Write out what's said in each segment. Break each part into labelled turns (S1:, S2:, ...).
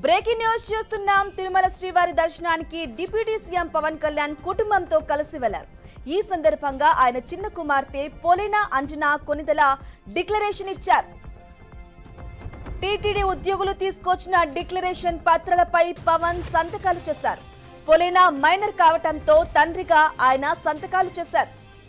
S1: breaking news చూస్తున్నాం తిరుమల శ్రీవారి దర్శనానికి డిప్యూటీ సీఎం పవన్ కళ్యాణ్ కుటుంబంతో కలిసి వెళ్లారు ఈ సందర్భంగా ఆయన చిన్న కుమార్తె పొలేనా అంజనా కొనిదల డిక్లరేషన్ ఇచ్చారు టీటీడీ ఉద్యోగులు తీసుకొచ్చిన డిక్లరేషన్ పత్రాలపై పవన్ సంతకాలు చేశారు పొలేనా మైనర్ కావటంతో తండ్రిగా ఆయన సంతకాలు చేశారు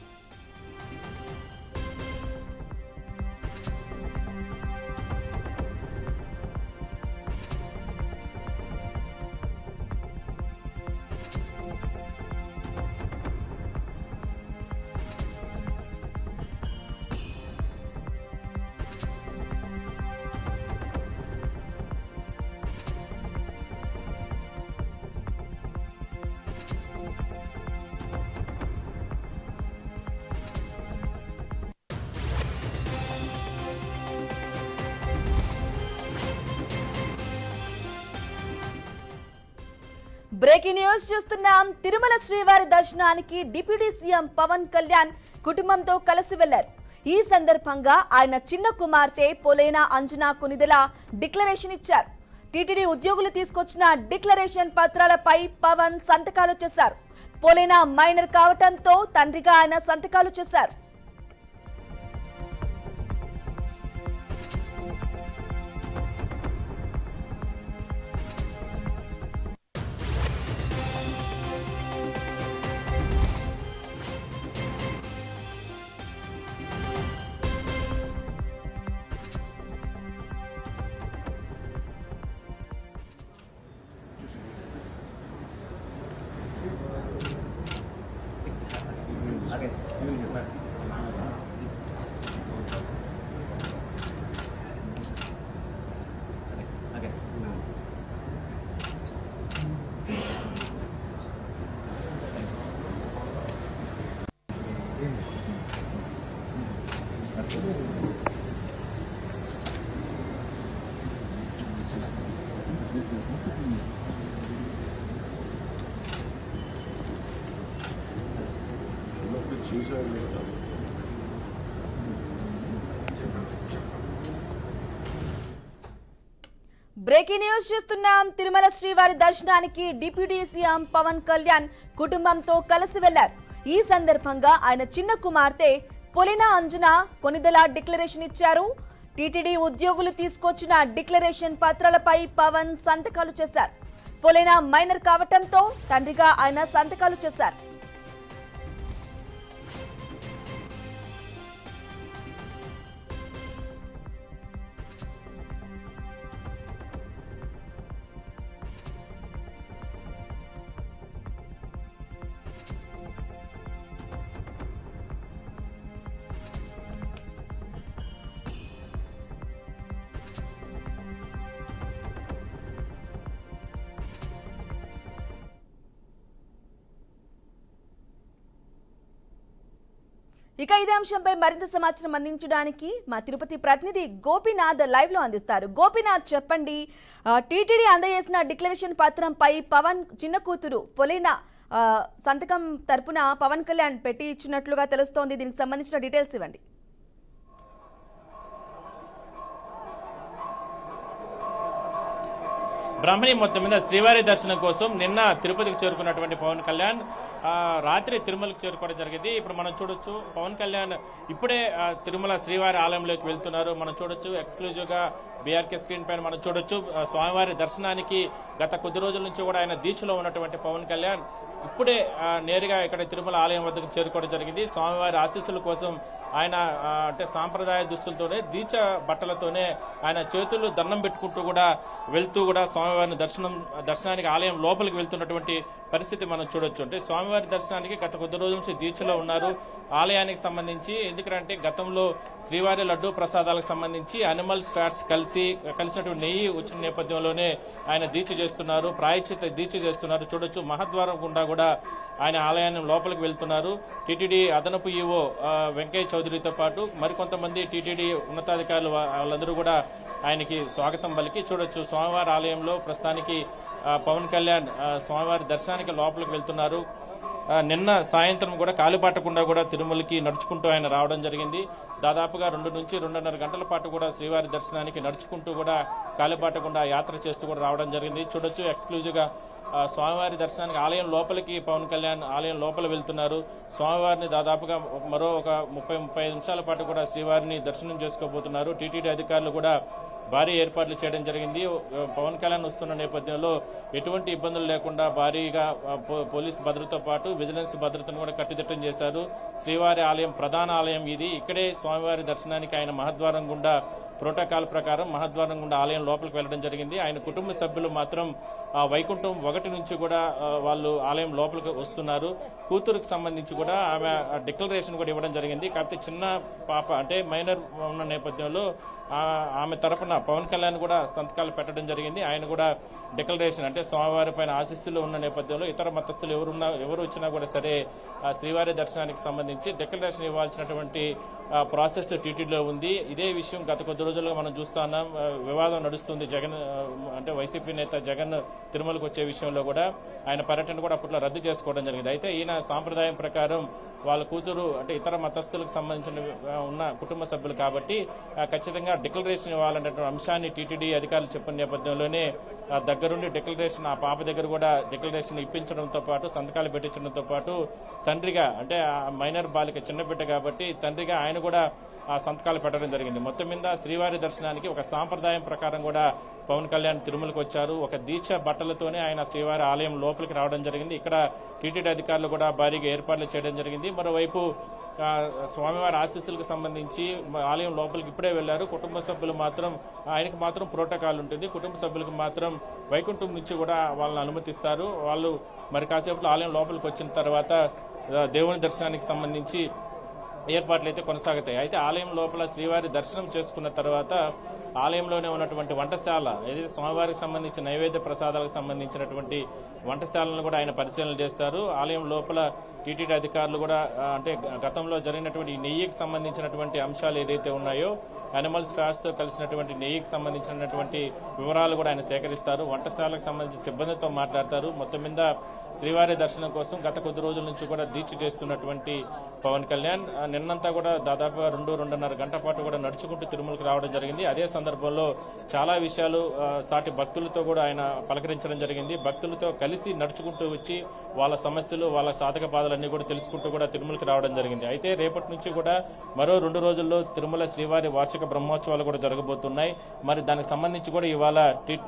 S1: బ్రేకింగ్ న్యూస్ చూస్తున్నాం తిరుమల శ్రీవారి దర్శనానికి డిప్యూటీ సీఎం పవన్ కళ్యాణ్ కుటుంబంతో కలిసి వెళ్లారు ఈ సందర్భంగా ఆయన చిన్న కుమార్తె పొలేనా అంజనా కొనిదెల డిక్లరేషన్ ఇచ్చారు టీటీడీ ఉద్యోగులు తీసుకొచ్చిన డిక్లరేషన్ పత్రాలపై పవన్ సంతకాలు చేశారు పొలేనా మైనర్ కావటంతో తండ్రిగా ఆయన సంతకాలు చేశారు బ్రేకింగ్ న్యూస్ చూస్తున్నాం తిరుమల శ్రీవారి దర్శనానికి డిప్యూటీ సీఎం పవన్ కళ్యాణ్ కుటుంబంతో కలిసి వెళ్లారు ఈ సందర్భంగా ఆయన చిన్న కుమార్తె పొలినా అంజన కొనిదెల డిక్లరేషన్ ఇచ్చారు టీటీడీ ఉద్యోగులు తీసుకొచ్చిన డిక్లరేషన్ పత్రాలపై పవన్ సంతకాలు చేశారు పొలినా మైనర్ కావటంతో తండ్రిగా ఆయన సంతకాలు చేశారు ఇక ఇదే అంశంపై మరింత సమాచారం అందించడానికి మా తిరుపతి ప్రతినిధి గోపీనాథ్ లైవ్ లో అందిస్తారు గోపీనాథ్ చెప్పండి ఆ, టీటీడీ అందజేసిన డిక్లరేషన్ పత్రంపై పవన్ చిన్న కూతురు పొలేనా ఆ, సంతకం తరపున పవన్ కళ్యాణ్ పెట్టి ఇచ్చినట్లుగా తెలుస్తోంది దీనికి సంబంధించిన డీటెయిల్స్ ఇవ్వండి
S2: బ్రహ్మణి మొత్తం మీద శ్రీవారి దర్శనం కోసం నిన్న తిరుపతికి చేరుకున్నటువంటి పవన్ కళ్యాణ్ ఆ, రాత్రి తిరుమలకి చేరుకోవడం జరిగింది ఇప్పుడు మనం చూడొచ్చు పవన్ కళ్యాణ్ ఇప్పుడే ఆ, తిరుమల శ్రీవారి ఆలయంలోకి వెళ్తున్నారు మనం చూడొచ్చు ఎక్స్క్లూజివ్ గా బీఆర్కే స్క్రీన్ పైన మనం చూడొచ్చు ఆ, స్వామివారి దర్శనానికి గత కొద్ది రోజుల నుంచి కూడా ఆయన దీక్షలో ఉన్నటువంటి పవన్ కళ్యాణ్ ఇప్పుడే ఆ, నేరుగా ఇక్కడ తిరుమల ఆలయం వద్దకు చేరుకోవడం జరిగింది స్వామివారి ఆశీస్సుల కోసం ఆయన ఆ, అంటే సాంప్రదాయ దుస్తులతోనే దీక్ష బట్టలతోనే ఆయన చేతులు దండం పెట్టుకుంటూ కూడా వెళ్తూ కూడా స్వామివారిని దర్శనం దర్శనానికి ఆలయం లోపలికి వెళ్తున్నటువంటి పరిస్థితి మనం చూడొచ్చు అంటే స్వామివారి దర్శనానికి గత కొద్ది రోజుల నుంచి దీక్షలో ఉన్నారు ఆలయానికి సంబంధించి ఎందుకంటే గతంలో శ్రీవారి లడ్డూ ప్రసాదాలకు సంబంధించి అనిమల్స్ ఫ్యాట్స్ కలిసి కలిసినటువంటి నెయ్యి వచ్చిన నేపథ్యంలోనే ఆయన దీక్ష చేస్తున్నారు ప్రాయశ్చిత దీక్ష చేస్తున్నారు చూడొచ్చు మహద్వారం గుండా కూడా ఆయన ఆలయాన్ని లోపలికి వెళ్తున్నారు టీటీడీ అదనపు ఈవో ఆ, వెంకయ్య చౌదరితో పాటు మరికొంతమంది టీటీడీ ఉన్నతాధికారులు వా- వాళ్ళందరూ కూడా ఆయనకి స్వాగతం పలికి చూడొచ్చు స్వామివారి ఆలయంలో ప్రస్తుతానికి ఆ, పవన్ కళ్యాణ్ ఆ, స్వామివారి దర్శనానికి లోపలికి వెళ్తున్నారు ఆ, నిన్న సాయంత్రం కూడా కాలిబాటకుండా కూడా తిరుమలకి నడుచుకుంటూ ఆయన రావడం జరిగింది దాదాపుగా రెండు నుంచి రెండున్నర గంటల పాటు కూడా శ్రీవారి దర్శనానికి నడుచుకుంటూ కూడా కాలిబాటకుండా యాత్ర చేస్తూ కూడా రావడం జరిగింది చూడొచ్చు ఎక్స్క్లూజివ్ గా ఆ, స్వామివారి దర్శనానికి ఆలయం లోపలికి పవన్ కళ్యాణ్ ఆలయం లోపల వెళ్తున్నారు స్వామివారిని దాదాపుగా మరో ఒక ముప్పై ముప్పై ఐదు నిమిషాల పాటు కూడా శ్రీవారిని దర్శనం చేసుకోబోతున్నారు టీటీడీ అధికారులు కూడా భారీ ఏర్పాట్లు చేయడం జరిగింది ఆ, పవన్ కళ్యాణ్ వస్తున్న నేపథ్యంలో ఎటువంటి ఇబ్బందులు లేకుండా భారీగా ఆ, పో- పోలీస్ భద్రతతో పాటు విజిలెన్స్ భద్రతను కూడా కట్టుదిట్టం చేశారు శ్రీవారి ఆలయం ప్రధాన ఆలయం ఇది ఇక్కడే స్వామివారి దర్శనానికి ఆయన మహద్వారం గుండా ప్రోటోకాల్ ప్రకారం మహద్వారం గుండా ఆలయం లోపలికి వెళ్ళడం జరిగింది ఆయన కుటుంబ సభ్యులు మాత్రం ఆ, వైకుంఠం ఒకటి నుంచి కూడా ఆ, వాళ్ళు ఆలయం లోపలికి వస్తున్నారు కూతురుకు సంబంధించి కూడా ఆమె డిక్లరేషన్ కూడా ఇవ్వడం జరిగింది కాకపోతే చిన్న పాప అంటే మైనర్ ఉన్న నేపథ్యంలో ఆ, ఆమె తరపున పవన్ కళ్యాణ్ కూడా సంతకాలు పెట్టడం జరిగింది ఆయన కూడా డిక్లరేషన్ అంటే స్వామివారి పైన ఆశీస్సులు ఉన్న నేపథ్యంలో ఇతర మతస్థులు ఎవరున్నా ఎవరు వచ్చినా కూడా సరే ఆ శ్రీవారి దర్శనానికి సంబంధించి డిక్లరేషన్ ఇవ్వాల్సినటువంటి ఆ, ప్రాసెస్ టీటీడీలో ఉంది ఇదే విషయం గత కొద్ది రోజులుగా మనం చూస్తున్నాం ఆ, వివాదం నడుస్తుంది జగన్ ఆ, అంటే వైసీపీ నేత జగన్ తిరుమలకు వచ్చే విషయంలో కూడా ఆయన పర్యటన కూడా అప్పట్లో రద్దు చేసుకోవడం జరిగింది అయితే ఈయన సాంప్రదాయం ప్రకారం వాళ్ళ కూతురు అంటే ఇతర మతస్థులకు సంబంధించిన ఆ, ఉన్న కుటుంబ సభ్యులు కాబట్టి ఆ, ఖచ్చితంగా డిక్లరేషన్ ఇవ్వాలనేటువంటి అంశాన్ని టీటీడీ అధికారులు చెప్పిన నేపథ్యంలోనే ఆ, దగ్గరుండి డిక్లరేషన్ ఆ పాప దగ్గర కూడా డిక్లరేషన్ ఇప్పించడంతో పాటు సంతకాలు పెట్టించడంతో పాటు తండ్రిగా అంటే ఆ మైనర్ బాలిక చిన్న బిడ్డ కాబట్టి తండ్రిగా ఆయన కూడా ఆ సంతకాలు పెట్టడం జరిగింది మొత్తం మీద శ్రీవారి దర్శనానికి ఒక సాంప్రదాయం ప్రకారం కూడా పవన్ కళ్యాణ్ తిరుమలకు వచ్చారు ఒక దీక్ష బట్టలతోనే ఆయన శ్రీవారి ఆలయం లోపలికి రావడం జరిగింది ఇక్కడ టీటీడీ అధికారులు కూడా భారీగా ఏర్పాట్లు చేయడం జరిగింది మరోవైపు ఆ, స్వామివారి ఆశీస్సులకు సంబంధించి మ- ఆలయం లోపలికి ఇప్పుడే వెళ్లారు కుటుంబ సభ్యులు మాత్రం ఆయనకు మాత్రం ప్రోటోకాల్ ఉంటుంది కుటుంబ సభ్యులకు మాత్రం వైకుంఠం నుంచి కూడా వాళ్ళని అనుమతిస్తారు వాళ్ళు మరి కాసేపు ఆలయం లోపలికి వచ్చిన తర్వాత ఆ, దేవుని దర్శనానికి సంబంధించి ఏర్పాట్లు అయితే కొనసాగుతాయి అయితే ఆలయం లోపల శ్రీవారి దర్శనం చేసుకున్న తర్వాత ఆలయంలోనే ఉన్నటువంటి వంటశాల ఏదైతే స్వామివారికి సంబంధించిన నైవేద్య ప్రసాదాలకు సంబంధించినటువంటి వంటశాలను కూడా ఆయన పరిశీలన చేస్తారు ఆలయం లోపల టీటీడీ అధికారులు కూడా ఆ, అంటే గ- గతంలో జరిగినటువంటి ఈ నెయ్యికి సంబంధించినటువంటి అంశాలు ఏదైతే ఉన్నాయో అనిమల్స్ ఫ్యాట్స్ తో కలిసినటువంటి నెయ్యికి సంబంధించినటువంటి వివరాలు కూడా ఆయన సేకరిస్తారు వంటశాలకు సంబంధించిన సిబ్బందితో మాట్లాడతారు మొత్తం మీద శ్రీవారి దర్శనం కోసం గత కొద్ది రోజుల నుంచి కూడా దీక్ష చేస్తున్నటువంటి పవన్ కళ్యాణ్ ఆ, నిన్నంతా కూడా దాదాపుగా రెండు రెండున్నర గంట పాటు కూడా నడుచుకుంటూ తిరుమలకు రావడం జరిగింది అదే సందర్భంలో చాలా విషయాలు ఆ, సాటి భక్తులతో కూడా ఆయన పలకరించడం జరిగింది భక్తులతో కలిసి నడుచుకుంటూ వచ్చి వాళ్ళ సమస్యలు వాళ్ళ సాధక బాధలన్నీ కూడా తెలుసుకుంటూ కూడా తిరుమలకి రావడం జరిగింది అయితే రేపటి నుంచి కూడా మరో రెండు రోజుల్లో తిరుమల శ్రీవారి వార్షిక బ్రహ్మోత్సవాలు కూడా జరగబోతున్నాయి మరి దానికి సంబంధించి కూడా ఇవాళ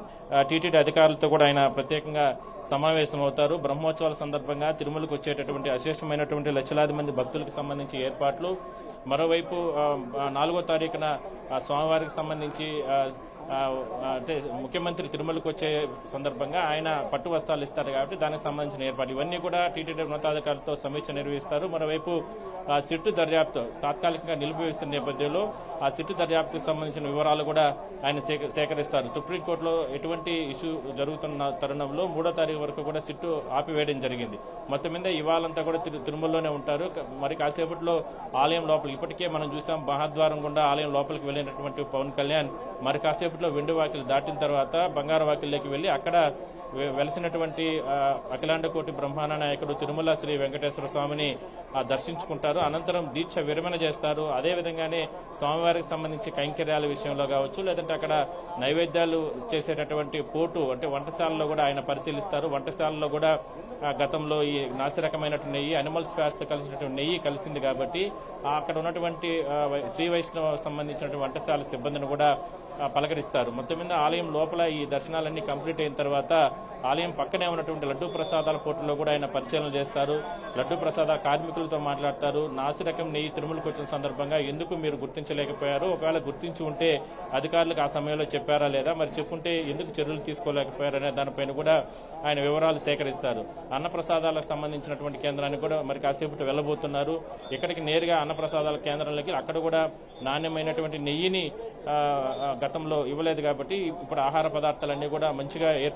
S2: టీటీడీ అధికారులతో కూడా ఆయన ప్రత్యేకంగా సమావేశం అవుతారు బ్రహ్మోత్సవాల సందర్భంగా తిరుమలకు వచ్చేటటువంటి అశేషమైనటువంటి లక్షలాది మంది భక్తులకు సంబంధించి ఏర్పాట్లు మరోవైపు ఆ, ఆ, నాలుగో తారీఖున ఆ, స్వామివారికి సంబంధించి ఆ, ఆ, అంటే ముఖ్యమంత్రి తిరుమలకు వచ్చే సందర్భంగా ఆయన పట్టు వస్త్రాలు ఇస్తారు కాబట్టి దానికి సంబంధించిన ఏర్పాటు ఇవన్నీ కూడా టీటీడీ ఉన్నతాధికారులతో సమీక్ష నిర్వహిస్తారు మరోవైపు ఆ సిట్టు దర్యాప్తు తాత్కాలికంగా నిలిపివేసిన నేపథ్యంలో ఆ సిట్టు దర్యాప్తుకు సంబంధించిన వివరాలు కూడా ఆయన సేక- సేకరిస్తారు సుప్రీంకోర్టులో ఎటువంటి ఇష్యూ జరుగుతున్న తరుణంలో మూడో తారీఖు వరకు కూడా సిట్టు ఆపివేయడం జరిగింది మొత్తం మీద ఇవాళంతా కూడా తిరు- తిరుమలలోనే ఉంటారు క- మరి కాసేపట్లో ఆలయం లోపల ఇప్పటికే మనం చూసాం మహాద్వారం గుండా ఆలయం లోపలికి వెళ్ళినటువంటి పవన్ కళ్యాణ్ మరి కాసేపట్లో వెండి వాకిలు దాటిన తర్వాత బంగారు వాకిల్లోకి వెళ్ళి అక్కడ వె- వెలసినటువంటి ఆ, అఖిలాండ కోటి బ్రహ్మాండ నాయకుడు తిరుమల శ్రీ వెంకటేశ్వర స్వామిని ఆ, దర్శించుకుంటారు అనంతరం దీక్ష విరమణ చేస్తారు అదే విధంగానే స్వామివారికి సంబంధించి కైంకర్యాల విషయంలో కావచ్చు లేదంటే అక్కడ నైవేద్యాలు చేసేటటువంటి పోటు అంటే వంటశాలలో కూడా ఆయన పరిశీలిస్తారు వంటశాలలో కూడా ఆ, గతంలో ఈ నాసిరకమైనటువంటి నెయ్యి అనిమల్స్ ఫ్యాట్స్ తో కలిసినటువంటి నెయ్యి కలిసింది కాబట్టి ఆ, అక్కడ ఉన్నటువంటి ఆ, వై- శ్రీ వైష్ణవ సంబంధించినటువంటి వంటశాల సిబ్బందిని కూడా ఆ, పలకరిస్తారు మొత్తం మీద ఆలయం లోపల ఈ దర్శనాలన్నీ కంప్లీట్ అయిన తర్వాత ఆలయం పక్కనే ఉన్నటువంటి లడ్డూ ప్రసాదాల పోటీలో కూడా ఆయన పరిశీలన చేస్తారు లడ్డూ ప్రసాద కార్మికులతో మాట్లాడతారు నాసిరకం నెయ్యి తిరుమలకు వచ్చిన సందర్భంగా ఎందుకు మీరు గుర్తించలేకపోయారు ఒకవేళ గుర్తించి ఉంటే అధికారులకు ఆ సమయంలో చెప్పారా లేదా మరి చెప్పుంటే ఎందుకు చర్యలు తీసుకోలేకపోయారు అనే దానిపైన కూడా ఆయన వివరాలు సేకరిస్తారు అన్నప్రసాదాలకు సంబంధించినటువంటి కేంద్రానికి కూడా మరి కాసేపు వెళ్ళబోతున్నారు ఇక్కడికి నేరుగా అన్నప్రసాదాల కేంద్రంలోకి అక్కడ కూడా నాణ్యమైనటువంటి నెయ్యిని ఆ, ఆ, గతంలో ఇవ్వలేదు కాబట్టి ఇప్పుడు ఆహార పదార్థాలన్నీ కూడా మంచిగా ఏర్పాటు చేశారు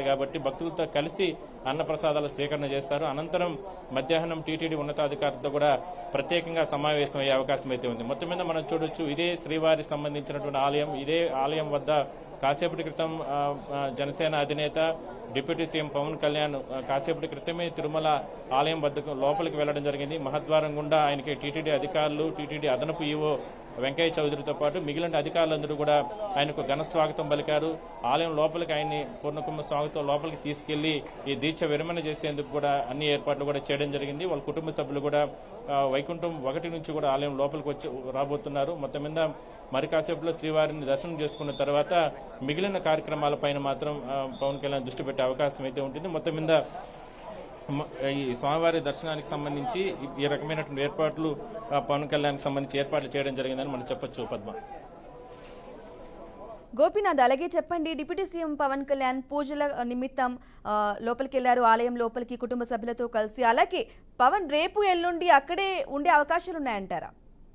S2: ఉంటుంది కాబట్టి భక్తులతో కలిసి అన్నప్రసాదాల స్వీకరణ చేస్తారు అనంతరం మధ్యాహ్నం టీటీడీ ఉన్నతాధికారులతో కూడా ప్రత్యేకంగా సమావేశం అయ్యే అవకాశం అయితే ఉంది మొత్తం మీద మనం చూడొచ్చు ఇదే శ్రీవారి సంబంధించినటువంటి ఆలయం ఇదే ఆలయం వద్ద కాసేపటి క్రితం ఆ, ఆ, జనసేన అధినేత డిప్యూటీ సీఎం పవన్ కళ్యాణ్ ఆ, కాసేపటి క్రితమే తిరుమల ఆలయం వద్దకు లోపలికి వెళ్లడం జరిగింది మహద్వారం గుండా ఆయనకి టీటీడీ అధికారులు టీటీడీ అదనపు ఈవో వెంకయ్య చౌదరితో పాటు మిగిలిన అధికారులందరూ కూడా ఆయనకు ఘన స్వాగతం పలికారు ఆలయం లోపలికి ఆయన్ని పూర్ణకుంభ స్వాగతం లోపలికి తీసుకెళ్లి ఈ దీక్ష విరమణ చేసేందుకు కూడా అన్ని ఏర్పాట్లు కూడా చేయడం జరిగింది వాళ్ళ కుటుంబ సభ్యులు కూడా ఆ, వైకుంఠం ఒకటి నుంచి కూడా ఆలయం లోపలికి వచ్చి రాబోతున్నారు మొత్తం మీద మరి కాసేపులో శ్రీవారిని దర్శనం చేసుకున్న తర్వాత మిగిలిన కార్యక్రమాలపైన మాత్రం ఆ, పవన్ కళ్యాణ్ దృష్టి పెట్టే అవకాశం అయితే ఉంటుంది మొత్తం మీద మ- ఈ స్వామివారి దర్శనానికి సంబంధించి ఈ- ఈ రకమైనటువంటి ఏర్పాట్లు ఆ, పవన్ కళ్యాణ్ సంబంధించి ఏర్పాట్లు చేయడం జరిగిందని మనం చెప్పొచ్చు పద్మ
S1: గోపీనాథ్ అలాగే చెప్పండి డిప్యూటీ సీఎం పవన్ కళ్యాణ్ పూజల నిమిత్తం ఆ, లోపలికి వెళ్లారు ఆలయం లోపలికి కుటుంబ సభ్యులతో కలిసి అలాగే పవన్ రేపు ఎల్లుండి అక్కడే ఉండే అవకాశాలు ఉన్నాయంటారా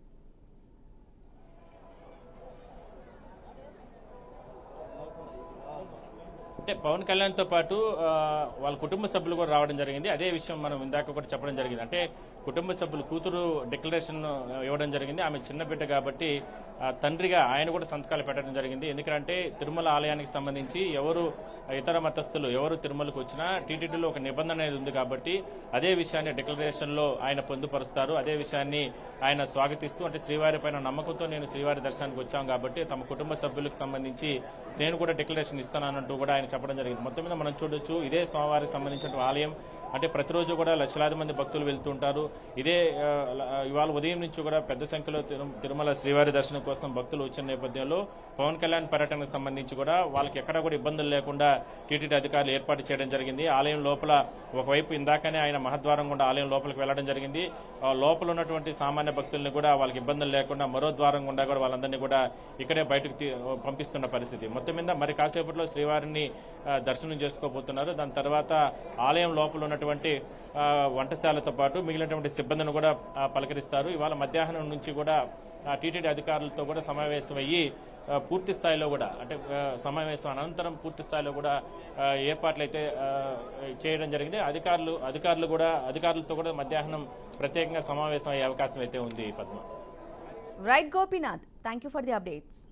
S2: అంటే పవన్ కళ్యాణ్ తో పాటు ఆ, వాళ్ళ కుటుంబ సభ్యులు కూడా రావడం జరిగింది అదే విషయం మనం ఇందాక కూడా చెప్పడం జరిగింది అంటే కుటుంబ సభ్యులు కూతురు డిక్లరేషన్ ఇవ్వడం జరిగింది ఆమె చిన్న బిడ్డ కాబట్టి ఆ, తండ్రిగా ఆయన కూడా సంతకాలు పెట్టడం జరిగింది ఎందుకంటే తిరుమల ఆలయానికి సంబంధించి ఎవరు ఇతర మతస్థులు ఎవరు తిరుమలకు వచ్చినా టీటీడీలో ఒక నిబంధన అనేది ఉంది కాబట్టి అదే విషయాన్ని డిక్లరేషన్ లో ఆయన పొందుపరుస్తారు అదే విషయాన్ని ఆయన స్వాగతిస్తూ అంటే శ్రీవారి పైన నమ్మకంతో నేను శ్రీవారి దర్శనానికి వచ్చాం కాబట్టి తమ కుటుంబ సభ్యులకు సంబంధించి నేను కూడా డిక్లరేషన్ ఇస్తానంటూ కూడా ఆయన చెప్పడం జరిగింది మొత్తం మీద మనం చూడొచ్చు ఇదే స్వామివారికి సంబంధించిన ఆలయం అంటే ప్రతిరోజు కూడా లక్షలాది మంది భక్తులు వెళ్తుంటారు ఇదే ఆ, ల- ఇవాళ ఉదయం నుంచి కూడా పెద్ద సంఖ్యలో తిరు- తిరుమల శ్రీవారి దర్శనం కోసం భక్తులు వచ్చిన నేపథ్యంలో పవన్ కళ్యాణ్ పర్యటనకు సంబంధించి కూడా వాళ్ళకి ఎక్కడ కూడా ఇబ్బందులు లేకుండా టీటీడీ అధికారులు ఏర్పాటు చేయడం జరిగింది ఆలయం లోపల ఒకవైపు ఇందాకనే ఆయన మహద్వారం గుండా ఆలయం లోపలికి వెళ్లడం జరిగింది ఆ లోపల ఉన్నటువంటి సామాన్య భక్తుల్ని కూడా వాళ్ళకి ఇబ్బందులు లేకుండా మరో ద్వారం గుండా కూడా వాళ్ళందరినీ కూడా ఇక్కడే బయటకు తీ- పంపిస్తున్న పరిస్థితి మొత్తం మీద మరి కాసేపట్లో శ్రీవారిని ఆ, దర్శనం చేసుకోబోతున్నారు దాని తర్వాత ఆలయం లోపల ఉన్నటువంటి ఆ, వంటశాలతో పాటు మిగిలినటువంటి సిబ్బందిని కూడా ఆ, పలకరిస్తారు ఇవాళ మధ్యాహ్నం నుంచి కూడా టీటీడీ అధికారులతో కూడా సమావేశం అయ్యి ఆ, పూర్తి స్థాయిలో కూడా అంటే ఆ, సమావేశం అనంతరం పూర్తి స్థాయిలో కూడా ఆ, ఏర్పాట్లు అయితే ఆ, చేయడం జరిగింది అధికారులు అధికారులు కూడా అధికారులతో కూడా మధ్యాహ్నం ప్రత్యేకంగా సమావేశం అయ్యే అవకాశం అయితే ఉంది Padma
S1: right Gopinath thank you for the updates